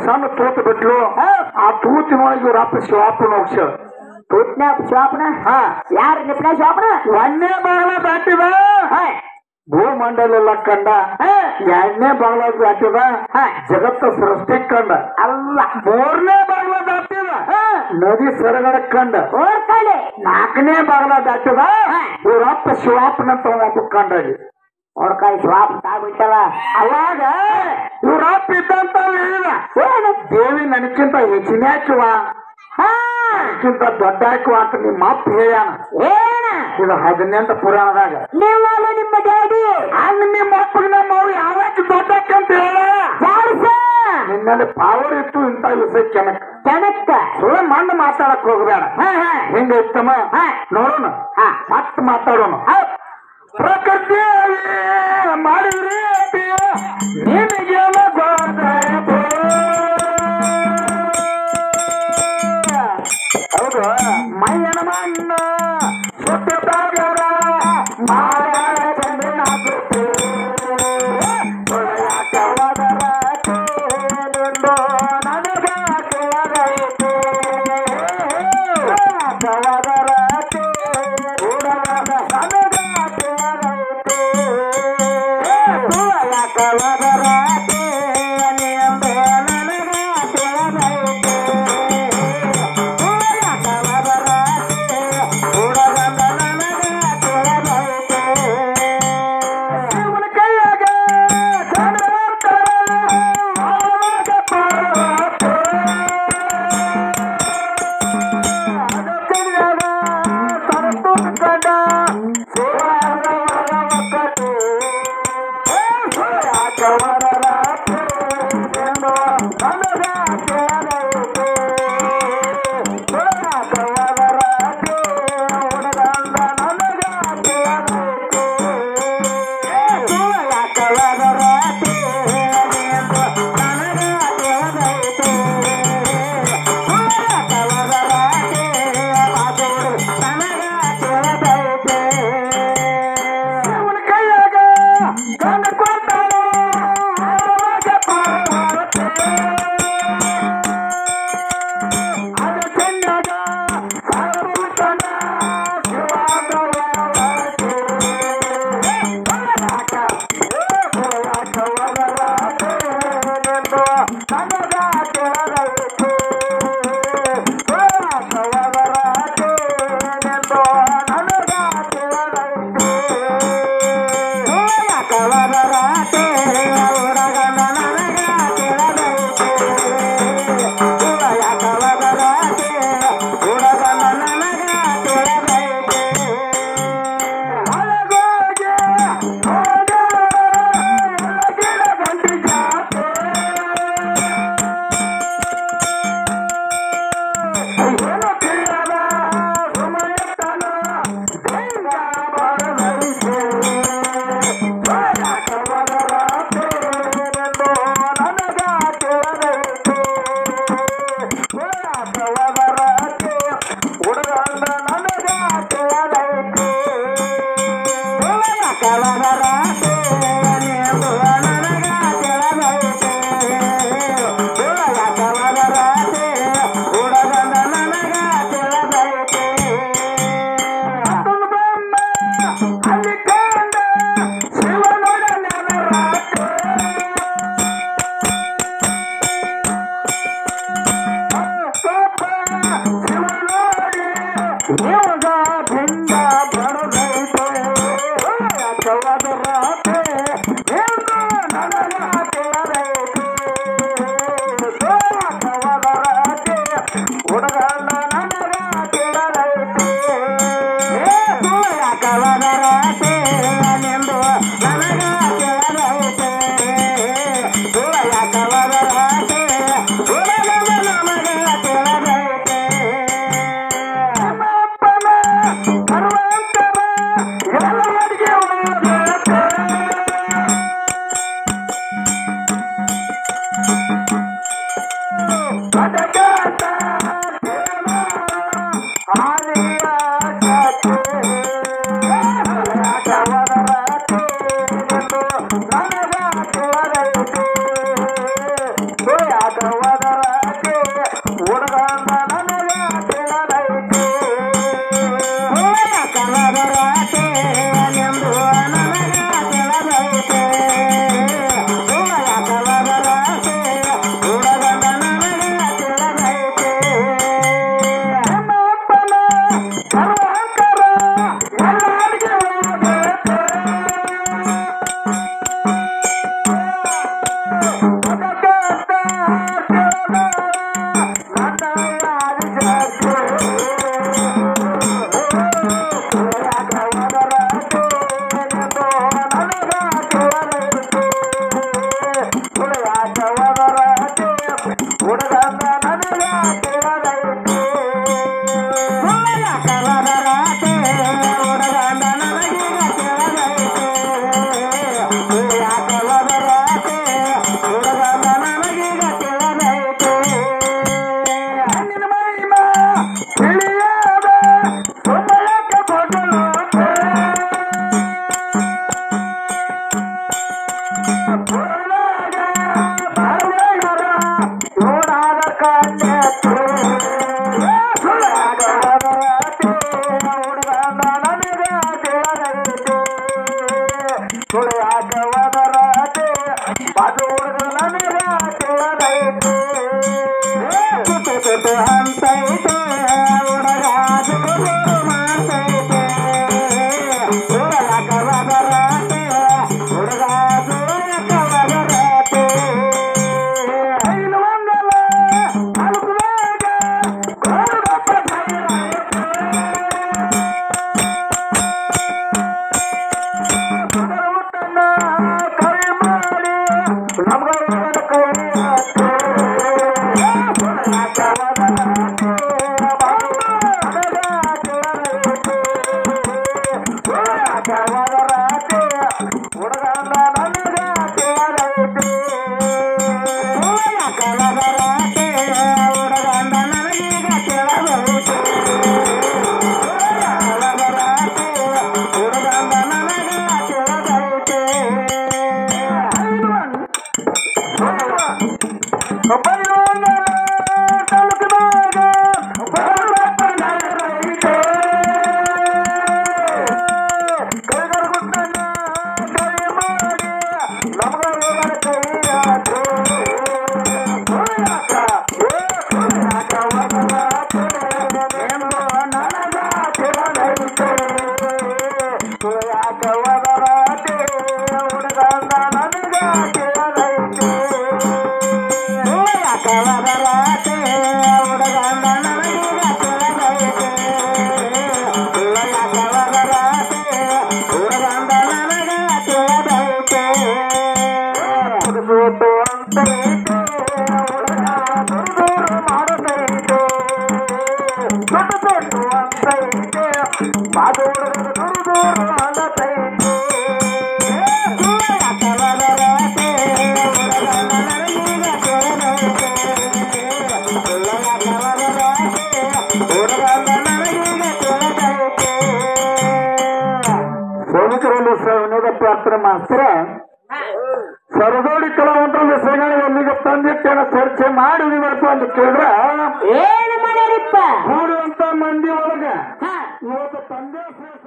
ಸಣ್ಣ ತೂತು ಬಿಟ್ಲು ಆ ತೂತಿನೊಳಗೆ ಇವ್ರ ಅಪ್ಪ ಶಿವಾಪನ ಹೋಗ್ಸ ತೂತ್ನ ಶಾಪನ ಹಾ ಯಾರ ನಿಪ್ನ ಶಾಪನ ಒಂದೇ ಬಾಗ್ಲ ದಾಟಿದ ಭೂಮಂಡಲ ಕಂಡ ಎರಡನೇ ಬಾಗ್ಲ ದಾಟಿದ ಜಗತ್ತ ಸೃಷ್ಟಿ ಕಂಡ ಅಲ್ಲ ಮೂರನೇ ಬಾಗ್ಲ ದಾಟಿದ ನದಿ ಸರಗಡ ಕಂಡ ಓಡ್ತಾಳೆ ನಾಲ್ಕನೇ ಬಾಗ್ಲ ದಾಟಿದ ಇವ್ರಪ್ಪ ಶಿವಾಪನಂತ ಒಬ್ಬ ಕಂಡಲ್ಲಿ ಓಡ್ಕಾಯಿ ಶಾಪ್ ತಾಗ್ಬಿಟ್ಟಲ್ಲ ಅವಾಗ ಇವ್ರಪ್ಪ ಇದ್ದಂತ ಹೇಳಿದ ದೇವಿ ನನಕ್ಕಿಂತ ಹೆಚ್ಚಿನ ಹಾಕಿವ ಹಾ ನನಕ್ಕಿಂತ ದೊಡ್ಡ ಹಾಕುವ ಅಂತ ನಿಮ್ಮ ಅಪ್ಪ ಹೇಳ್ಯಾನ ಏನ ಇದು ಹದಿನೆಂಟು ಪುರಾಣದಾಗ ನೀವಲ್ಲ ನಿಮ್ಮ ಡ್ಯಾಡಿ ಹಂಗ ನಿಮ್ಮ ಅಪ್ಪಗೆ ನಮ್ಮ ಅವ್ರು ಯಾವಾಗ ದೊಡ್ಡ ಅಂತ ಹೇಳ ಜಾಡ್ಸ ನಿನ್ನಲ್ಲಿ ಪವರ್ ಇತ್ತು ಇಂತ ವಿಷಯ ಕೆನಕ್ ಜನಕ್ಕ ಸುಳ್ಳ ಮಣ್ಣು ಮಾತಾಡಕ್ ಹೋಗ್ಬೇಡ ಹಾ ಹಾ ಹೆಂಗ ಇತ್ತಮ್ಮ ಹಾ. ನೋಡೋಣ ಹಾ. ಮತ್ ಮಾತಾಡೋಣ ಪ್ರಕೃತಿ ಮಾಡಿದ್ರಿ ನಿನಗೆಲ್ಲ ಗೊತ್ತಾಯ್ತು ಹೌದು ಮೈಯನ ಮಣ್ಣ ಸುತ್ತದಾಗರ ಮಾರಾಯ ಗಂಡನಾಗುತ್ತೆ ಒಳಯಾಟವಾದರ ಕೇಳಿಂದು ನನಗ ಕೇಳದೈತೆ ಒಳಯಾಟವಾದರ ಕೇಳಿಂದು ನನಗ ಕೇಳದೈತೆ ಒಳಯಾಟವಾದರ ಕೇಳಿಂದು ನನಗ ಕೇಳದೈತೆ ಯಾಕವದರಾಕೆ ಹುಡುಗಂದ ನನಗ ತಿಳಿದೈತೆ ಯಾಕವದರಾಕೆ ಎಂದು ನನಗ ತಿಳಿದೈತೆ ಯಾಕವದರಾಕೆ ಹುಡುಗಂದ ನನಗ ತಿಳಿದೈತೆ ನಮ್ಮ ಅಪ್ಪನ ಸರ್ವಾಂಕರ ಎಲ್ಲರಿಗೆ ಹೋಗೈತೆ ಹಂತೈತೆ ಹುಡುಗಾದು ಮಾಡ್ತೈತೆ ಹುಡುಗಾಕವದರಾತೆ ಹುಡುಗಾದು ಕವದರಾತೆ ಐದು ಮಂಗಲ ಅಲ್ಕುವಾಗ ಕೋಡಪ್ಪ ಸುಂದರವುಟ್ಟನ್ನ ಕೈ ಮಾಡಿ ನಮಗ ಕೈ ಸೈನಿಕರಲ್ಲಿ ವಿನೋದ ಪಾತ್ರ ಮಾಸ್ತರ ಸರದೋಡಿ ಕಲಾವಂತರ ಹೆಸರುಗಳು ಎಲ್ಲಿಗೆ ತಂದಿಟ್ಟೇನ ಚರ್ಚೆ ಮಾಡಿ ಇವತ್ತು ಅಂತ ಕೇಳಿದ್ರ ಏನು ಮಾಡ್ಯಾರಿಪ್ಪ ಕೂಡುವಂತ ಮಂದಿ ಒಳಗ ಹಾ ಇವತ್ತು ತಂದೆ ಶ್ರೇಷ್ಠ